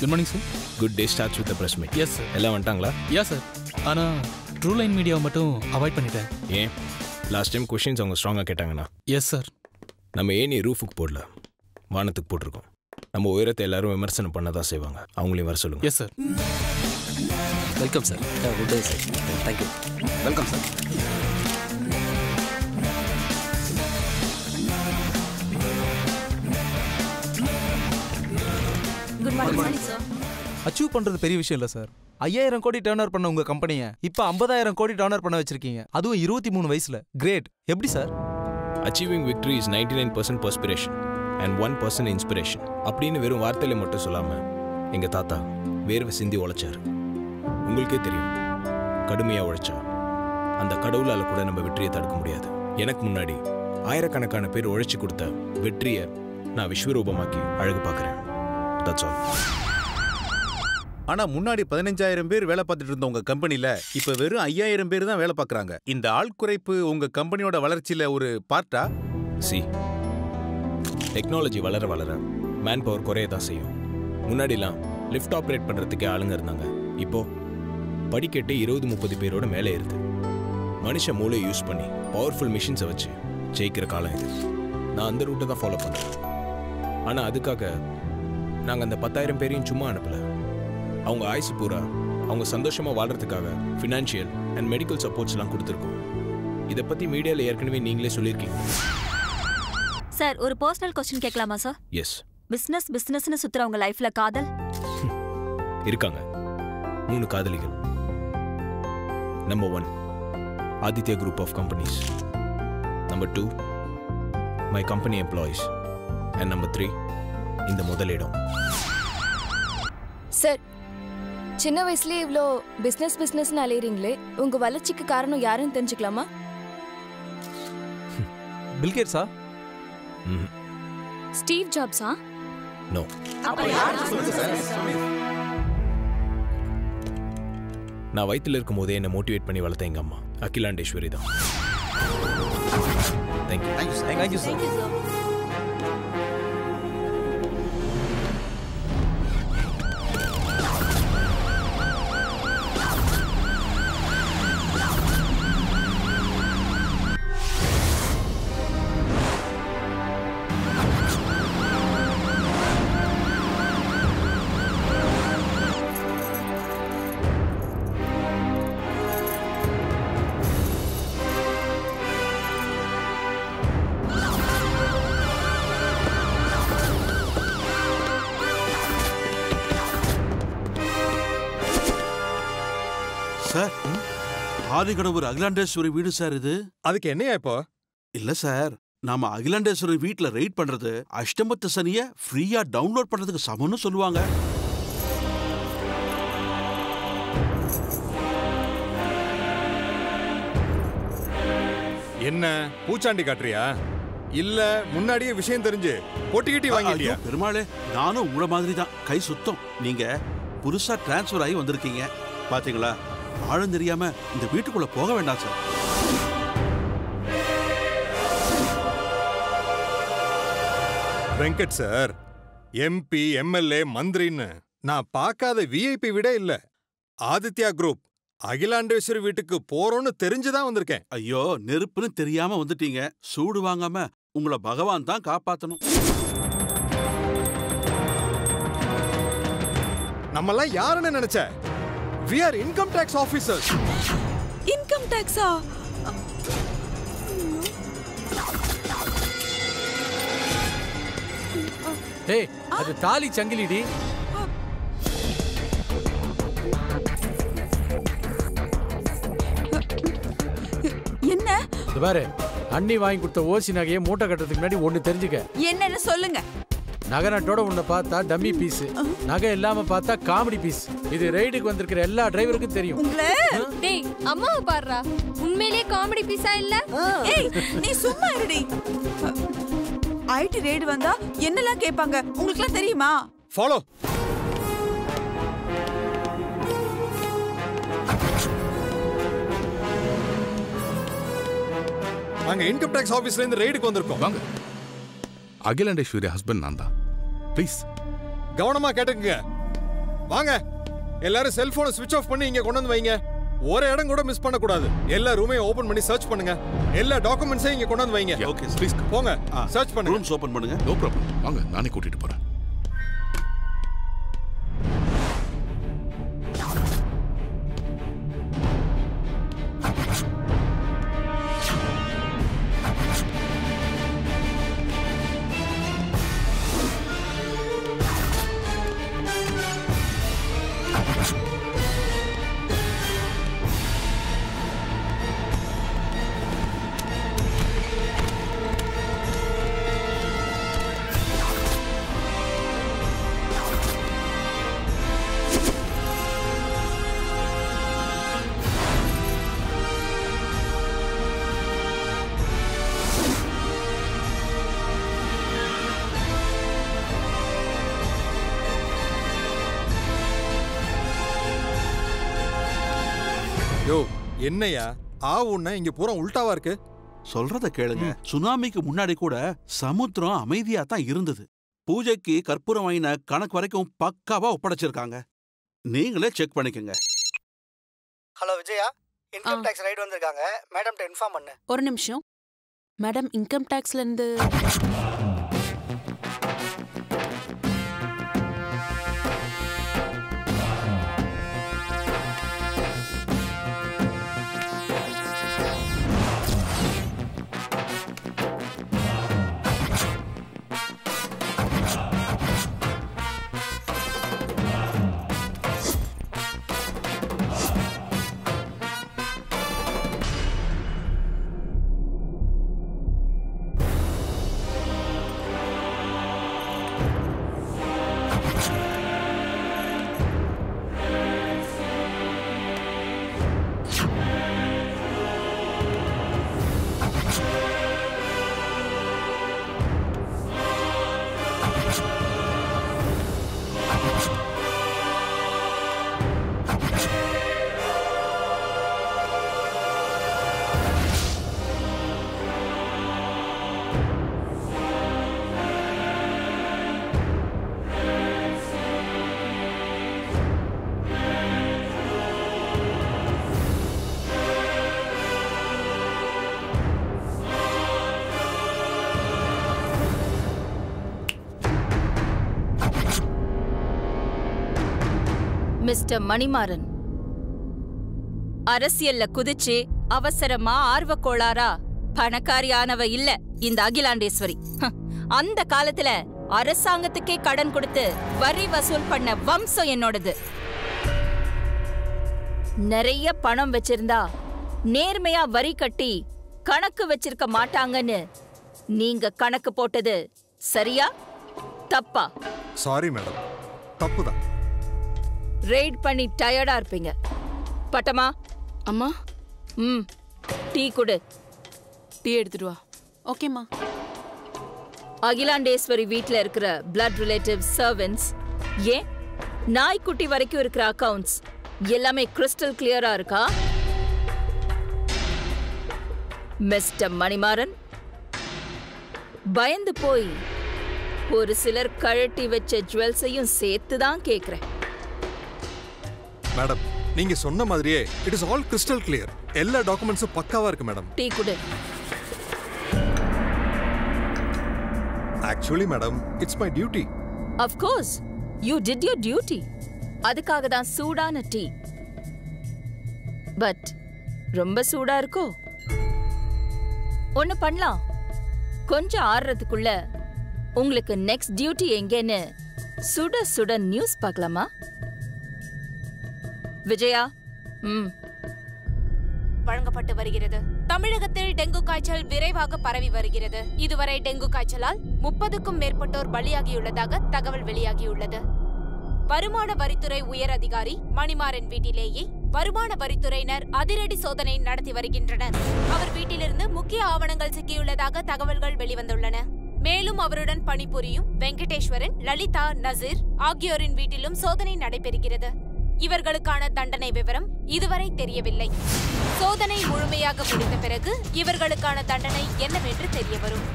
Good morning sir good day starts with press meet yes sir எல்லாம் வந்துட்டாங்களா yeah sir ஆனால் true line மீடியாவை மட்டும் அவாய்ட் பண்ணிட்டேன் ஏன் லாஸ்ட் டைம் கொஷின்ஸ் அவங்க ஸ்ட்ராங்காக கேட்டாங்கண்ணா எஸ் சார் நம்ம ஏன் நீ ரூஃபுக்கு போடல வானத்துக்கு போட்டிருக்கோம் நம்ம உயரத்தை எல்லாரும் விமர்சனம் பண்ண தான் செய்வாங்க அவங்களையும் வர சொல்லுங்க yes sir welcome sir good day sir thank you welcome sir good morning sir achieve பண்றது பெரிய விஷயம் இல்ல சார் ஐயாயிரம் கோடி டேர்ன் ஓவர் பண்ண உங்க கம்பெனியை இப்போ ஐம்பதாயிரம் கோடி டேர்ன் ஓவர் பண்ண வச்சிருக்கீங்க அதுவும் இருபத்தி மூணு வயசுல கிரேட் எப்படி sir achieving victory is ninety nine percent perspiration and one percent inspiration அப்படின்னு வெறும் வார்த்தையில மட்டும் சொல்லாம எங்க தாத்தா வேர்வை சிந்தி உழைச்சாரு உங்களுக்கே தெரியும் கடுமையா உழைச்சா அந்த கடவுளால கூட நம்ம வெற்றியை தடுக்க முடியாது எனக்கு முன்னாடி ஆயிரக்கணக்கான பேர் உழைச்சி கொடுத்த வெற்றியை நான் விஸ்வரூபமாக்கி அழகு பார்க்குறேன் தட்ஸ் ஆல் ஆனா முன்னாடி பதினஞ்சாயிரம் பேர் வேலை பார்த்துட்டு இருந்த உங்க கம்பெனில இப்ப வெறும் ஐயாயிரம் பேர் தான் வேலை பார்க்கறாங்க இந்த ஆள் குறைப்பு உங்க கம்பெனியோட வளர்ச்சியில ஒரு பார்ட்டா சி டெக்னாலஜி வளர வளர மேன் பவர் குறைய தான் செய்யும் முன்னாடிலாம் லிஃப்ட் ஆப்ரேட் பண்ணுறதுக்கே ஆளுங்க இருந்தாங்க இப்போ படிக்கட்டு இருபது முப்பது பேரோட மேலே ஏறுது மனுஷ மூளை யூஸ் பண்ணி பவர்ஃபுல் மிஷின்ஸை வச்சு ஜெயிக்கிற காலம் இது நான் அந்த ரூட்டை தான் ஃபாலோ பண்ணுறேன் ஆனால் அதுக்காக நாங்கள் அந்த பத்தாயிரம் பேரையும் சும்மா அனுப்பல அவங்க ஆயுசு பூரா அவங்க சந்தோஷமாக வாழ்றதுக்காக ஃபினான்ஷியல் அண்ட் மெடிக்கல் சப்போர்ட்ஸ்லாம் கொடுத்துருக்கோம் இதை பற்றி மீடியாவில் ஏற்கனவே நீங்களே சொல்லியிருக்கீங்க சார் ஒரு பர்சனல் கொஸ்டின் கேட்கலாமா சார் எஸ் பிசினஸ் பிசினஸ்னு சுத்துறவங்க லைஃப்ல காதல் இருக்காங்க மூணு காதலிகள் number one Aditya group of companies number two my company employees and number three இந்த முதலிடம் சார் சின்ன வயசுலயே இவ்ளோ பிசினஸ் பிசினஸ்னு அலையறீங்களே உங்க வளர்ச்சிக்கு காரணம் யாருன்னு தெரிஞ்சுக்கலாமா பில்கேட்ஸா ம் ஸ்டீவ் ஜாப்ஸா நோ நான் வயித்துல இருக்கும் போதே என்னை மோட்டிவேட் பண்ணி வளர்த்த எங்க அம்மா அகிலாண்டேஸ்வரி தான் தேங்க்யூ தேங்க்யூ சார் சார் ஆதிகடவுர் அகிலாண்டேஸ்வரி வீடு சார் இது அதுக்கு என்னையா இப்போ இல்ல சார் நாம அகிலாண்டேஸ்வரி வீட்ல ரெய்ட் பண்றது அஷ்டமத்து சனிய ஃப்ரீயா டவுன்லோட் பண்றதுக்கு சமம்னு சொல்லுவாங்க என்ன பூச்சாண்டி காட்டுறியா இல்ல முன்னாடியே விஷயம் தெரிஞ்சு பொட்டிக்கிட்டி வாங்கிட்டியா ஐயோ, பெருமாளே நானும் உங்கள மாதிரி தான் கை சுத்தம் நீங்க புதுசா டிரான்ஸ்ஃபர் ஆகி வந்திருக்கீங்க பாத்தீங்களா ஆழம் தெரியாம இந்த வீட்டுக்குள்ள போக வேண்டாம் sir Venkat sir MP MLA மந்திரின்னு நான் பார்க்காத விஐபி விட இல்ல ஆதித்யா குரூப் அகிலாண்டேஸ்வரி வீட்டுக்கு போறோம்னு தெரிஞ்சுதான் வந்திருக்கேன் ஐயோ நெருப்புன்னு தெரியாம வந்துட்டீங்க சூடு வாங்காம உங்களை பகவான் தான் காப்பாத்தணும் நம்மெல்லாம் யாருன்னு நினைச்ச we are income tax officers income டாக்ஸா ஏய் அது தாலி சங்கிலிடி என்ன இது பாரு அண்ணி வாங்கி கொடுத்த ஓசி நகையை மூட்டை கட்டுறதுக்கு முன்னாடி ஒன்னு தெரிஞ்சுக்க என்னன்னு சொல்லுங்க நகை நட்டோட உன்னை பார்த்தா டம்மி பீஸ் நகை இல்லாம பார்த்தா காமெடி பீஸ் இது ரைடுக்கு வந்திருக்கிற எல்லா டிரைவருக்கும் தெரியும் உங்களை டேய் அம்மாவை பாடுறா உண்மையிலேயே காமெடி பீஸா இல்ல ஏய் நீ சும்மா இருடி ஐடி ரேடு வந்தா என்னெல்லாம் கேட்பாங்க உங்களுக்குலாம் தெரியுமா ஃபாலோ நாங்க இன்கம் டாக்ஸ் ஆபீஸ்ல இருந்து ரெய்டுக்கு வந்திருக்கோம் வாங்க அகிலாண்டேஸ்வரி ஹஸ்பண்ட் நான் தான் ப்ளீஸ் கவனமா கேட்டுக்குங்க வாங்க எல்லாரும் செல்போனை ஸ்விட்ச் ஆஃப் பண்ணி இங்க கொண்டு வந்து வைங்க ஒரு இடம் கூட மிஸ் பண்ணக்கூடாது எல்லா ரூமையும் ஓபன் பண்ணி சர்ச் பண்ணுங்க எல்லா டாக்குமெண்ட்ஸையும் இங்க கொண்டு வந்து வைங்க ஓகே ப்ளீஸ் போங்க சர்ச் பண்ணுங்க ரூம்ஸ் ஓபன் பண்ணுங்க நோ ப்ராப்ளம் வாங்க நானே கூட்டிட்டு போறேன் யோ என்னையா ஆ உன்ன இங்க பூரா உல்டாவா இருக்கு சொல்றத கேளுங்க சுனாமிக்கு முன்னாடி கூட சமுத்திரம் அமைதியா தான் இருந்தது பூஜைக்கு கற்பூரம் வாங்கின கணக்கு வரைக்கும் பக்காவா ஒப்படைச்சிருக்காங்க நீங்களே செக் பண்ணிக்கங்க hello Vijaya income tax raid வந்திருக்காங்க மேடம்கிட்ட இன்ஃபார்ம் பண்ணு ஒரு நிமிஷம் மேடம் இன்கம் டேக்ஸ்ல இருந்து மிஸ்டர் மணிமாறன் அரசியல்ல குதிச்சு அவசரமா ஆர்வக்கோளாரா பணக்காரியானவ இல்ல இந்த அகிலாண்டேஸ்வரி ஹ், அந்த காலத்துல அரசாங்கத்துக்கே கடன் கொடுத்து வரி வசூல் பண்ண வம்சம் என்னோடது நிறைய பணம் வச்சிருந்தா நேர்மையா வரி கட்டி கணக்கு வச்சிருக்க மாட்டாங்கன்னு நீங்க கணக்கு போட்டது சரியா தப்பா சாரி மேடம் தப்புதான் ரெய்ட் பண்ணி டயர்டா இருப்பீங்க பட்டமா அம்மா ம் டீ குடு டீ எடுத்துட்டு வா ஓகேம்மா அகிலாண்டேஸ்வரி வீட்ல இருக்கிற பிளட் ரிலேட்டிவ் சர்வன்ஸ் ஏன் நாய்க்குட்டி வரைக்கும் இருக்கிற அக்கவுண்ட்ஸ் எல்லாமே கிறிஸ்டல் கிளியரா இருக்கா மிஸ்டர் மணிமாறன் பயந்து போய் ஒரு சிலர் கழட்டி வச்ச ஜுவல்ஸையும் சேர்த்து தான் கேக்குறேன் மேடம் நீங்க சொன்ன மாதிரியே it is all crystal clear எல்லா டாக்குமெண்ட்ஸும் பக்காவா இருக்கு மேடம் டீ குடு actually madam it's my duty of course you did your duty அதுக்காக தான் சூடான டீ பட் ரொம்ப சூடா இருக்கோ ஒன்னு பண்ணலாம் கொஞ்சம் ஆறுறதுக்குள்ள உங்களுக்கு நெக்ஸ்ட் டியூட்டி எங்கேன்னு சுட சுட நியூஸ் பார்க்கலாமா விஜயா ம் வழங்கப்பட்டு வருகிறது தமிழகத்தில் டெங்கு காய்ச்சல் விரைவாக பரவி வருகிறது இதுவரை டெங்கு காய்ச்சலால் முப்பதுக்கும் மேற்பட்டோர் பலியாகியுள்ளதாக தகவல் வெளியாகியுள்ளது வருமான வரித்துறை உயர் அதிகாரி மணிமாறன் வீட்டிலேயே வருமான வரித்துறையினர் அதிரடி சோதனை நடத்தி வருகின்றனர் அவர் வீட்டிலிருந்து முக்கிய ஆவணங்கள் சிக்கியுள்ளதாக தகவல்கள் வெளிவந்துள்ளன மேலும் அவருடன் பணிபுரியும் வெங்கடேஸ்வரன் லலிதா நசீர் ஆகியோரின் வீட்டிலும் சோதனை நடைபெறுகிறது இவர்களுக்கான தண்டனை விவரம் இதுவரை தெரியவில்லை சோதனை முழுமையாக முடிந்த பிறகு இவர்களுக்கான தண்டனை என்னவென்று தெரியவரும்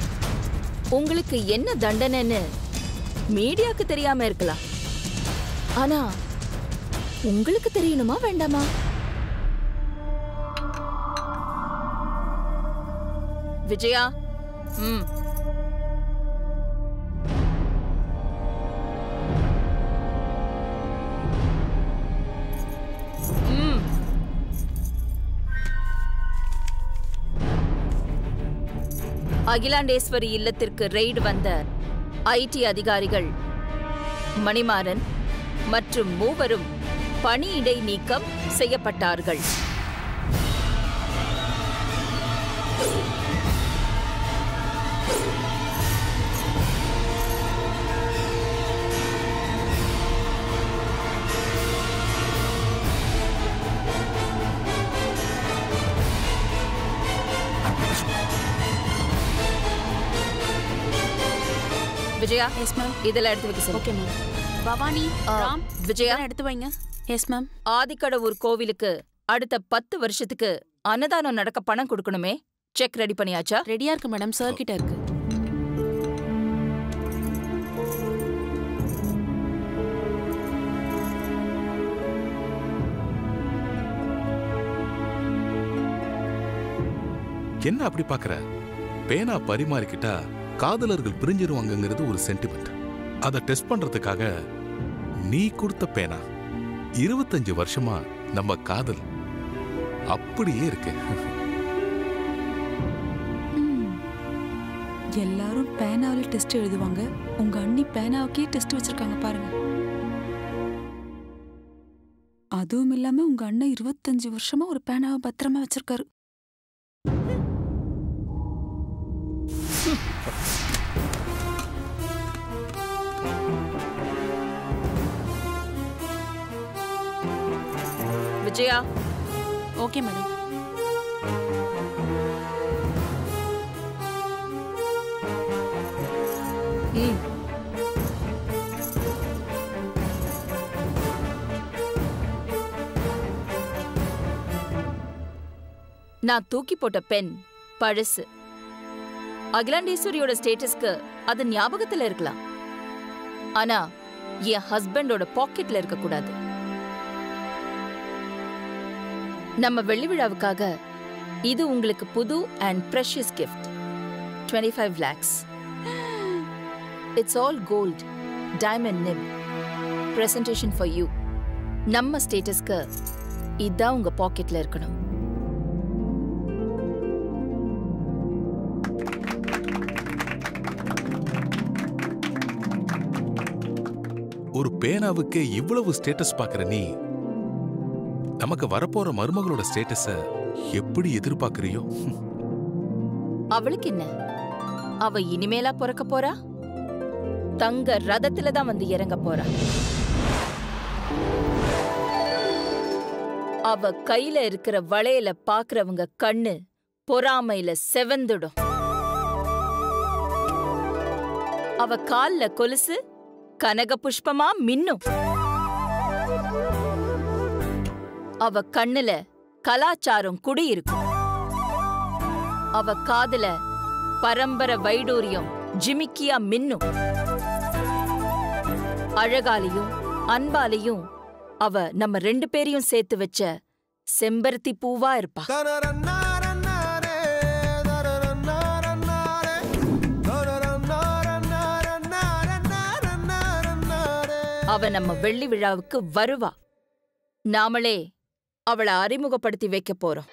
உங்களுக்கு என்ன தண்டனைன்னு மீடியாக்கு தெரியாம இருக்கலாம் ஆனா உங்களுக்கு தெரியணுமா வேண்டாமா விஜயா ம் ம் அகிலாண்டேஸ்வரி இல்லத்திற்கு ரெய்டு வந்த ஐடி அதிகாரிகள் மணிமாறன் மற்றும் மூவரும் பணியிடை நீக்கம் செய்யப்பட்டார்கள் விஜயா எஸ் மேம் இதெல்லாம் எடுத்து வைக்க சொல்லு ஓகே மேம் பவானி ராம் விஜயா எடுத்து வைங்க எஸ் மேம் ஆதிக்கடவுர் கோவிலுக்கு அடுத்த பத்து வருஷத்துக்கு அன்னதானம் நடக்க பணம் கொடுக்கணுமே செக் ரெடி பண்ணியாச்சா ரெடியா இருக்கு மேடம் சார் கிட்ட இருக்கு என்ன அப்படி பாக்குற பேனா பரிமாறிக்கிட்டா காதலர்கள் பிரிஞ்சிருவாங்கங்கிறது ஒரு சென்டிமெண்ட் அதை டெஸ்ட் பண்றதுக்காக நீ கொடுத்த பேனா இருபத்தஞ்சு வருஷமா நம்ம காதல் அப்படியே இருக்கு எல்லாரும் பேனாவில் டெஸ்ட் எழுதுவாங்க உங்க அண்ணி பேனாவுக்கே டெஸ்ட் வச்சிருக்காங்க பாருங்க அதுவும் இல்லாம உங்க அண்ணன் இருபத்தஞ்சு வருஷமா ஒரு பேனாவை பத்திரமா வச்சிருக்காரு விஜயா ஓகே மேடம் ம் நான் தூக்கி போட்ட பென் பழசு அகிலாண்டேஸ்வரியோட ஸ்டேட்டஸ்க்கு அது ஞாபகத்துல இருக்கலாம் ஆனா என் ஹஸ்பண்டோட பாக்கெட்ல இருக்க கூடாது நம்ம வெள்ளி விழாவுக்காக இது உங்களுக்கு புது and precious gift twenty five lakhs it's all gold diamond nib presentation for you நம்ம ஸ்டேட்டஸ்க்கு இதான் உங்க பாக்கெட்ல இருக்கணும் ஒரு பேனாவுக்கே இவ்வளவு ஸ்டேட்டஸ் பாக்குற நீ நமக்கு வரப்போற மருமகளோட ஸ்டேட்டஸ எப்படி எதிர்பார்க்கறியோ அவளுக்கு என்ன அவ இனிமேலா பிறக்க போறா தங்க ரதத்துல தான் வந்து இறங்க போறா அவ கையில இருக்கிற வளையல பாக்குறவங்க கண்ணு பொறாமையில செவந்துடும் அவ கால்ல கொலுசு கனக புஷ்பமா மின்னும் அவ கண்ணுல கலாச்சாரம் குடியிருக்கும் அவ காதுல பரம்பர வைடூரியம் ஜிமிக்கியா மின்னும் அழகாலையும் அன்பாலையும் அவ நம்ம ரெண்டு பேரையும் சேர்த்து வச்ச செம்பருத்தி பூவா இருப்பா அவ நம்ம வெள்ளி விழாவுக்கு வருவா நாமளே அவளை அறிமுகப்படுத்தி வைக்க போறோம்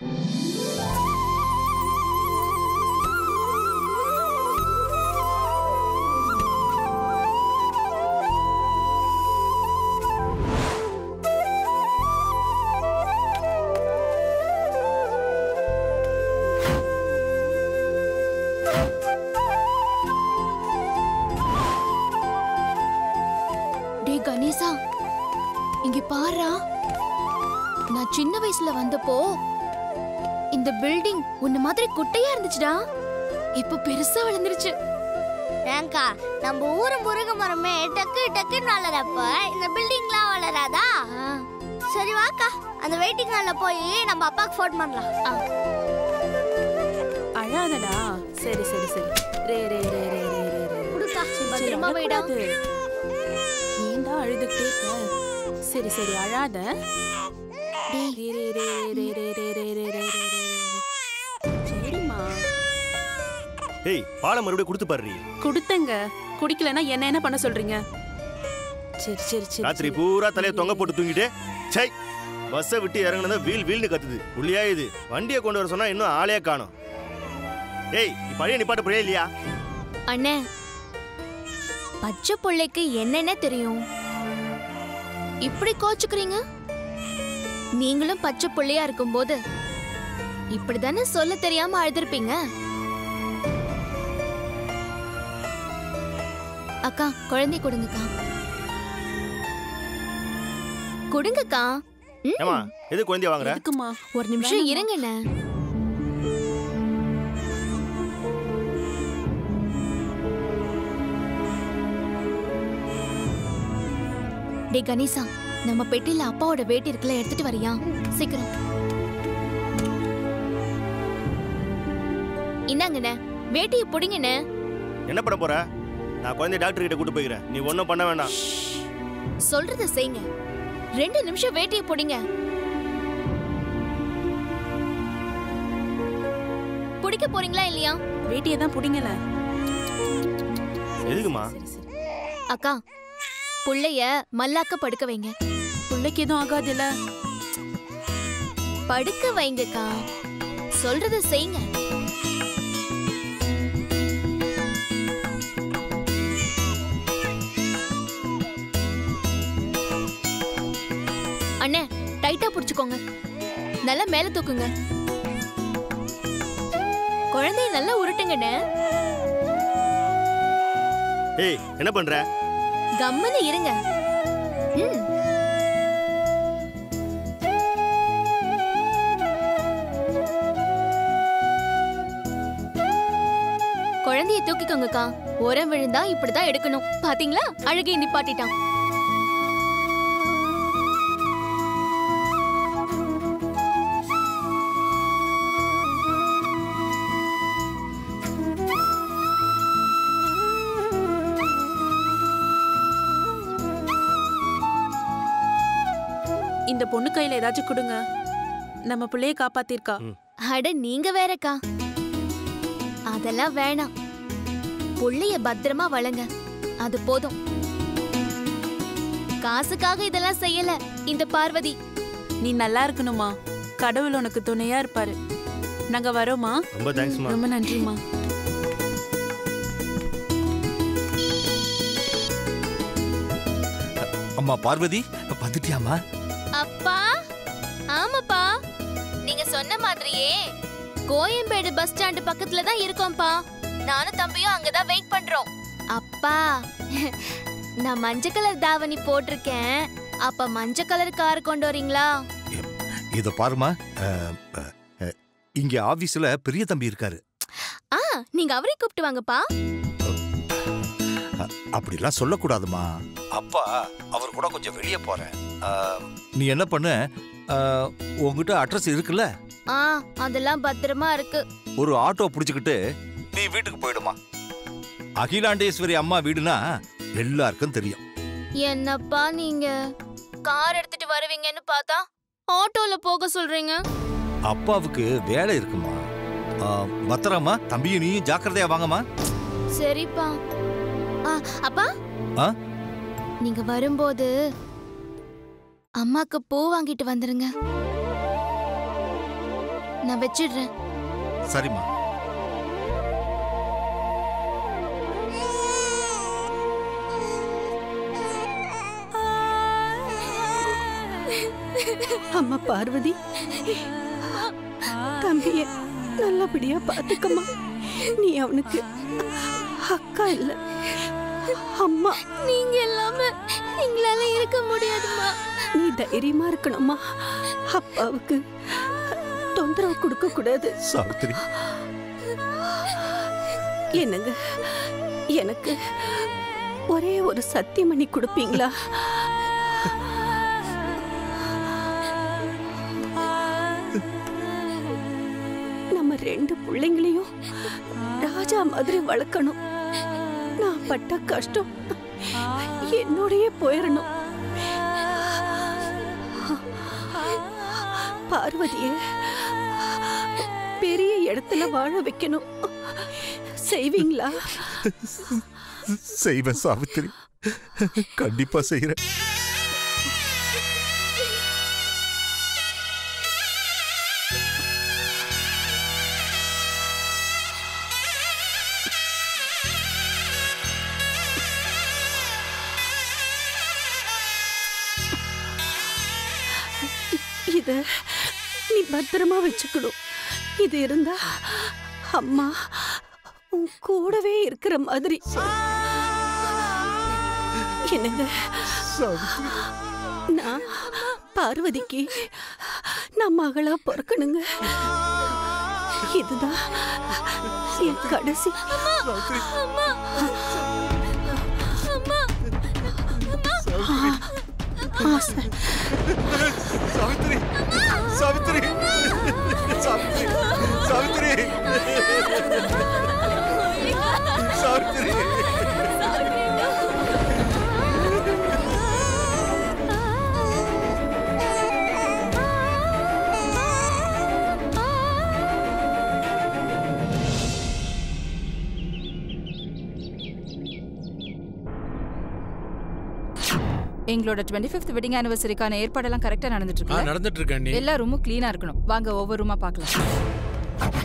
டே கணேசா இங்க பாருடா நான் சின்ன வயசுல வந்தப்போ இந்த பில்டிங் உன்ன மாதிரி குட்டையா இருந்துச்சுடா இப்ப பெருசா வளர்ந்துருச்சு ஏங்கா நம்ம ஊரு முருங்க மரமே டக்கு டக்குன்னு வளரப்ப இந்த பில்டிங்லாம் வளராதா சரி வாக்கா அந்த வெயிட்டிங் ஹால்ல போய் நம்ம அப்பாக்கு ஃபோன் பண்ணலாம் அழாதடா சரி சரி சரி ரே ரே ரே ரே ரே ரே ரே குடுக்கா சரி, பத்திரமா அழக்கூடாது. போயிடா ஏன்டா அழுதுகிட்டே இருக்க சரி சரி அழாத ரே, ரே, ரே, ரே, ரே, ரே, ரே, ரே, ரே, ரே, ரே, ரே. சரிம்மா ஏய் பாலை மறுபடியும் கொடுத்து பாரு கொடுத்தங்க குடிக்கலன்னா என்ன என்ன பண்ண சொல்றீங்க சரி சரி சரி ராத்திரி பூரா தலையை தொங்க போட்டு தூங்கிட்டு சை பஸ்ஸை விட்டு இறங்குனதா வீல் வீல்னு கத்துது உள்ளியா இது வண்டியை கொண்டு வர சொன்னா இன்னும் ஆளே காணோம் ஏய் நீ பழைய நிப்பாட்ட போறியா இல்லையா அண்ணே பச்சை பிள்ளைக்கு என்னென்ன தெரியும் இப்படி கோச்சுக்கிறீங்க நீங்களும் பச்சை பிள்ளையா இருக்கும்போது இப்படிதானே சொல்ல தெரியாம அழுதுருப்பீங்க அக்கா குழந்தை கொடுங்கக்கா கொடுங்கக்கா ம். ஏமா எது குழந்தைய வாங்குற எதுக்குமா ஒரு நிமிஷம் இருங்கண்ணே டே கணேசா நம்ம பெட்டியில அப்பாவோட வேட்டி இருக்குல்ல எடுத்துட்டு வரியா சீக்கிரம் இந்தாங்கண்ணே வேட்டியை புடிங்கண்ணே என்ன பண்ண போற நான் குழந்தைய டாக்டர் கிட்ட கூட்டு போய்க்கிறேன் நீ ஒன்றும் பண்ண வேண்டாம் சொல்றத செய்யுங்க ரெண்டு நிமிஷம் வேட்டியை புடிங்க புடிக்க போறீங்களா இல்லையா வேட்டியை தான் புடிங்கல எதுக்குமா அக்கா புள்ளைய மல்லாக்க படுக்க வைங்க புள்ளைக்கு எதுவும் ஆகாதுல்ல படுக்க வைங்கக்கா சொல்றத செய்யுங்க அண்ணே டைட்டா புடிச்சுக்கோங்க நல்லா மேல தூக்குங்க குழந்தைய நல்லா உருட்டுங்கண்ணே ஏய் என்ன பண்ற கம்முன்னு இருங்க ம் குழந்தைய தூக்கிக்கோங்கக்கா உரம் விழுந்தா இப்படிதான் எடுக்கணும் பாத்தீங்களா அழகையை நிப்பாட்டிட்டான் இந்த பொண்ணு கையில ஏதாச்சும் கொடுங்க நம்ம பிள்ளைய காப்பாத்திருக்கா அட நீங்க வேறக்கா அதெல்லாம் வேணாம் புள்ளைய பத்திரமா வளங்க அது போதும் காசுக்காக இதெல்லாம் செய்யல இந்த பார்வதி நீ நல்லா இருக்கணுமா கடவுள் உனக்கு துணையா இருப்பாரு நாங்க வரோமா ரொம்ப தேங்க்ஸ்மா ரொம்ப நன்றிமா அம்மா பார்வதி வந்துட்டியாமா அப்பா ஆமாப்பா நீங்க சொன்ன மாதிரியே கோயம்பேடு பஸ் ஸ்டாண்ட் பக்கத்துல தான் இருக்கோம்ப்பா நானும் தம்பியும் அங்கதான் வெயிட் பண்றோம் அப்பா நான் மஞ்சள் கலர் தாவணி போட்டிருக்கேன் அப்ப மஞ்சள் கலர் கார் கொண்டு வரீங்களா இத பாருமா அஹ், அஹ், அஹ், இங்க ஆபீஸ்ல பெரிய தம்பி இருக்காரு ஆ நீங்க அவரை கூப்பிட்டு வாங்கப்பா அ- அப்படிலாம் சொல்லக்கூடாதுமா அப்பா அவர் கூட கொஞ்சம் வெளியே போறேன் அஹ், நீ என்ன பண்ண அஹ், உன்கிட்ட அட்ரஸ் இருக்குல்ல ஆ அதெல்லாம் பத்திரமா இருக்கு ஒரு ஆட்டோ புடிச்சுக்கிட்டு நீ வீட்டுக்கு போயிடுமா அகிலாண்டேஸ்வரி அம்மா வீடுனா எல்லாருக்கும் தெரியும் என்னப்பா நீங்க கார் எடுத்துட்டு வருவீங்கன்னு பார்த்தா ஆட்டோல போக சொல்றீங்க அப்பாவுக்கு வேலை இருக்குமா அஹ், பத்திரமா தம்பியும் நீயும் ஜாக்கிரதையா வாங்கம்மா சரிப்பா ஆ அப்பா ஆ நீங்க வரும்போது அம்மாக்கு பூ வாங்கிட்டு வந்துருங்க நான் வச்சிடுறேன் சரிம்மா அம்மா பார்வதி தம்பிய நல்லபடியா பாத்துக்கம்மா நீ அவனுக்கு அக்கா இல்ல அம்மா நீங்க இல்லாம எங்களால இருக்க முடியாதுமா நீ தைரியமா இருக்கணும்மா அப்பாவுக்கு தொந்தரவு கொடுக்க கூடாது சாவித்திரி என்னங்க எனக்கு ஒரே ஒரு சத்தியமணி கொடுப்பீங்களா நம்ம ரெண்டு பிள்ளைங்களையும் ராஜா மாதிரி வளர்க்கணும் நான் பட்ட கஷ்டம் என்னோடயே போயிடணும் பார்வதிய பெரிய இடத்துல வாழ வைக்கணும் செய்வீங்களா செய்வேன் சாவித்திரி கண்டிப்பா செய்யறேன் இத நீ பத்திரமா வச்சுக்கணும் இது இருந்தா அம்மா உன் கூடவே இருக்கிற மாதிரி என்னங்க நான் பார்வதிக்கு நான் மகளா பிறக்கணுங்க இதுதான் என் கடைசி ஆசை சாவித்திரி சாவித்திரி சாவித்திரி சாவித்திரி சாவித்திரி எங்களோட டுவெண்ட்டி ஃபிஃப்த் வெட்டிங் ஆனிவர்சரிக்கான ஏற்பாடெல்லாம் கரெக்டா நடந்துட்டு ஆ, இருக்கு நடந்துட்டு இருக்கு அண்ணி. எல்லா ரூமும் க்ளீனா இருக்கணும் வாங்க ஒவ்வொரு ரூமா பார்க்கலாம்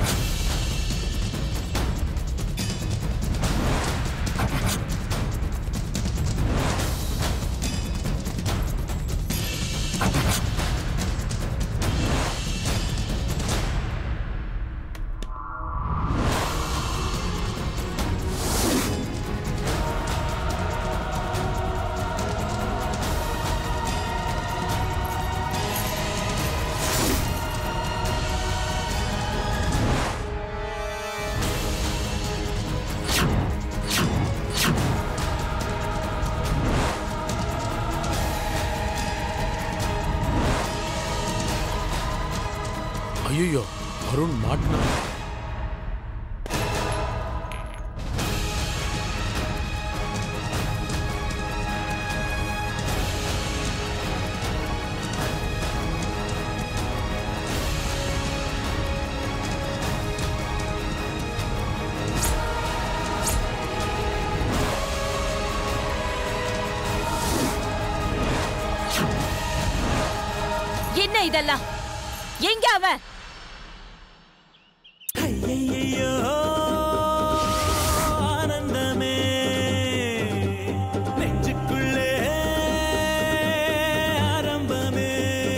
ஐயோ அருண் மாட்டினா என்ன இதெல்லாம் எங்க அவன் ஆனந்தமே நெஞ்சுக்குள்ளே ஆரம்பமே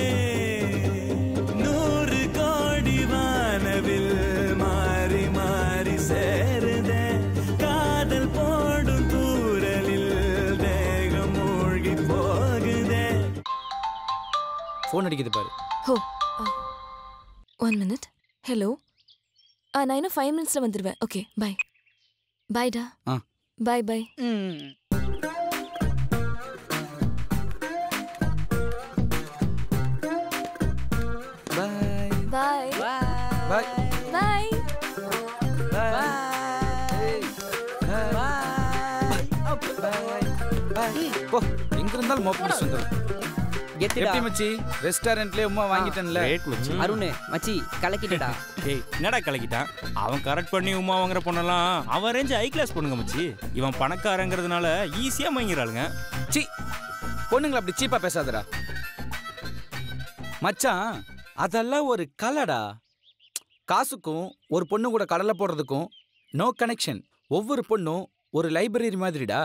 நூறு கோடி வானவில் மாறி மாறி சேருதே காதல் போடும் தூரலில் தேகம் மூழ்கி போகுதே ஃபோன் அடிக்குது பாரு ஹோ ஒன் மினிட் ஹலோ ஆ நான் இன்னும் ஃபைவ் மினிட்ஸில் வந்துடுவேன் ஓகே பாய் பாய்டா ஆ பாய் பாய் பாய் பாய் பாய் பாய் போ எங்க இருந்தாலும் மோப்ப முடிச்சு வந்துடும் எப்படி மச்சி ரெஸ்டாரண்ட்லயே உமா வாங்கிட்டேன்ல அருண் மச்சி கலக்கிட்டடா ஏய் என்னடா கலக்கிட்டான் அவன் கரெக்ட் பண்ணி உமா வாங்குற பொண்ணெல்லாம் அவன் ரேஞ்சு ஹை கிளாஸ் பொண்ணுங்க மச்சி இவன் பணக்காரங்கிறதுனால ஈஸியா வாங்கிறாளுங்க சி பொண்ணுங்களை அப்படி சீப்பா பேசாதடா மச்சான் அதெல்லாம் ஒரு கலடா காசுக்கும் ஒரு பொண்ணு கூட கடலை போடுறதுக்கும் நோ கனெக்ஷன் ஒவ்வொரு பொண்ணும் ஒரு லைப்ரரி மாதிரிடா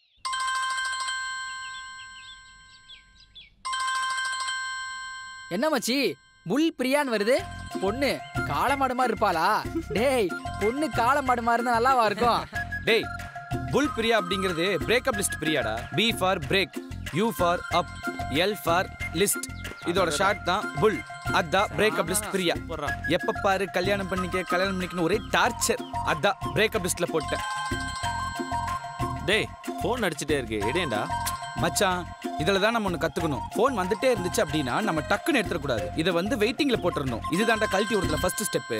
என்ன மச்சி புல் பிரியான்னு வருது பொண்ணு காளமாடு மாதிரி இருப்பாளா டேய் பொண்ணு காளமாடு மாதிரி இருந்தா நல்லாவா இருக்கும் டேய் புல் பிரியா அப்படிங்கிறது பிரேக்கப் லிஸ்ட் பிரியாடா B for break U for up L for list இதோட ஷார்ட் தான் புல் அதான் பிரேக்கப் லிஸ்ட் பிரியா எப்ப பாரு கல்யாணம் பண்ணிக்க கல்யாணம் பண்ணிக்கணும் ஒரே டார்ச்சர் அதான் பிரேக்கப் லிஸ்ட்ல போட்டேன் டேய் ஃபோன் அடிச்சுட்டே இருக்கு எடேண்டா மச்சான் இதுல தான் நம்ம ஒன்று கத்துக்கணும் ஃபோன் வந்துட்டே இருந்துச்சு அப்படின்னா நம்ம டக்குன்னு எடுத்துடக்கூடாது இதை வந்து வெயிட்டிங்ல போட்டுறணும் இதுதான்டா கழட்டி விடுறதுல first step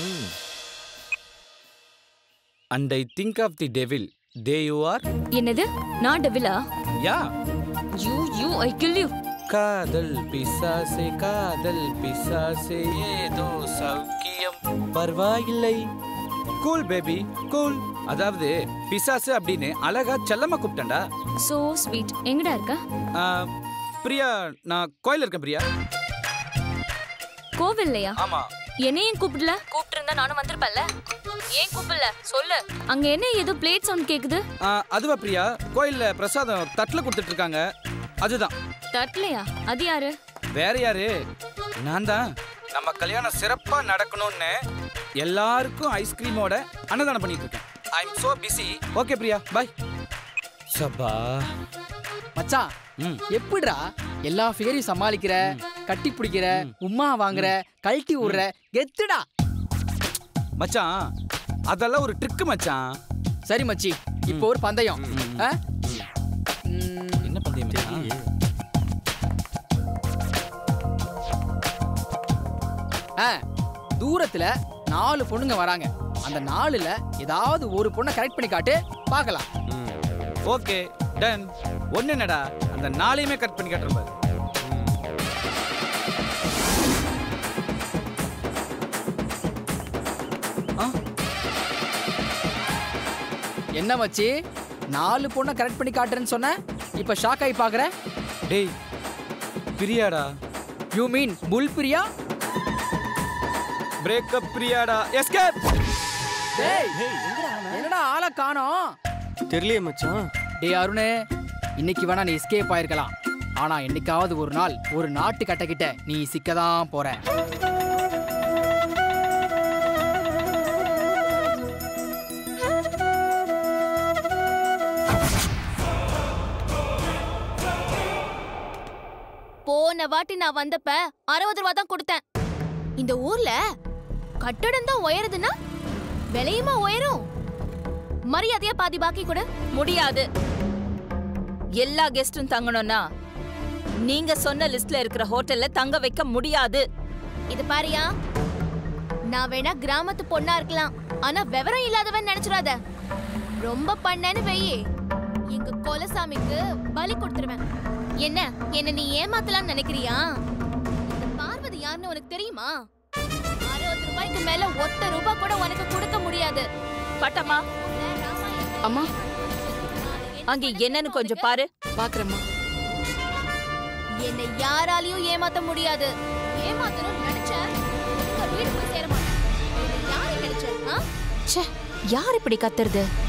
and I think of the devil they you are என்னது நான் டெவிலா yeah you you I kill you காதல் பிசாசே காதல் பிசாசே ஏதோ சௌக்கியம் பரவாயில்லை கூல் பேபி கூல் அதாவது பிசாசு அப்படின்னு அழகா செல்லமா கூப்பிட்டேன்டா சோ ஸ்வீட் எங்கடா இருக்க ஆ, பிரியா நான் கோயில் இருக்கேன் பிரியா கோவில்லையா ஆமா என்னையும் கூப்பிடல கூப்பிட்டு நானும் வந்திருப்பேன்ல ஏன் கூப்பிடல சொல்லு அங்க என்ன ஏதோ பிளேட் சவுண்ட் கேக்குது ஆ, அதுவா பிரியா கோயில்ல பிரசாதம் தட்டுல கொடுத்துட்டு இருக்காங்க அதுதான் தட்டலையா அது யாரு வேற யாரு நான் தான் நம்ம கல்யாணம் சிறப்பா நடக்கணும்னு எல்லாருக்கும் ஐஸ்கிரீமோட அன்னதானம் பண்ணிட்டு இருக்கேன் I am so busy okay Priya bye சபா மச்சான் எப்படிடா எல்லா ஃபிகரையும் சமாளிக்கிற கட்டி பிடிக்கிற உம்மா வாங்குற கழட்டி விடுற கெத்துடா மச்சான் அதெல்லாம் ஒரு ட்ரிக் மச்சான் சரி மச்சி இப்போ ஒரு பந்தயம் ஆ? என்ன பந்தயம் ஆ, தூரத்துல நாலு பொண்ணுங்க வராங்க அந்த நாலுல ஏதாவது ஒரு பொண்ணை கரெக்ட் பண்ணி காட்டு பார்க்கலாம் ஓகே டன் ஒண்ணு என்னடா அந்த நாளையுமே கட் பண்ணி காட்டுறேன் பாரு என்ன மச்சி நாலு பொண்ணை கரெக்ட் பண்ணி காட்டுறேன்னு சொன்ன இப்ப ஷாக் ஆகி பாக்குற டேய் பிரியாடா you mean full Priya breakup பிரியாடா எஸ்கேப் டேய் என்னடா ஆளை காணோம் தெரியலையே மச்சான் டேய் அருணே இன்னைக்கு வேணா நீ எஸ்கேப் ஆயிருக்கலாம் ஆனா என்னைக்காவது ஒரு நாள் ஒரு நாட்டு கட்டக்கிட்ட நீ சிக்கதான் போற போன வாட்டி நான் வந்தப்ப அறுபது ரூபா தான் கொடுத்தேன் இந்த ஊர்ல கட்டடம் தான் உயருதுன்னா விலையுமா உயரும் மரியாதையா பாதி பாக்கி கொடு முடியாது எல்லா கெஸ்டும் தங்கணும்னா நீங்க சொன்ன லிஸ்ட்ல இருக்கிற ஹோட்டல்ல தங்க வைக்க முடியாது இது பாரியா நான் வேணா கிராமத்து பொண்ணா இருக்கலாம் ஆனா விவரம் இல்லாதவன் நினைச்சிடாத ரொம்ப பண்ணேன்னு வெயி எங்க கொலசாமிக்கு பலி கொடுத்துருவேன் என்ன என்ன நீ ஏமாத்தலாம்னு நினைக்கிறியா இந்த பார்வதி யாருன்னு உனக்கு தெரியுமா அறுபது ரூபாய்க்கு மேல ஒத்த ரூபாய் கூட உனக்கு கொடுக்க முடியாது பட்டம்மா அம்மா அங்க என்னன்னு கொஞ்சம் பாரு பாக்குறேம்மா என்னை யாராலையும் ஏமாத்த முடியாது ஏமாத்தணும் நினைச்ச உங்க வீடு போய் சேர மாட்டேன் என்னை யாரு நினைச்ச ஆ? ச்சே யார் இப்படி கத்துறது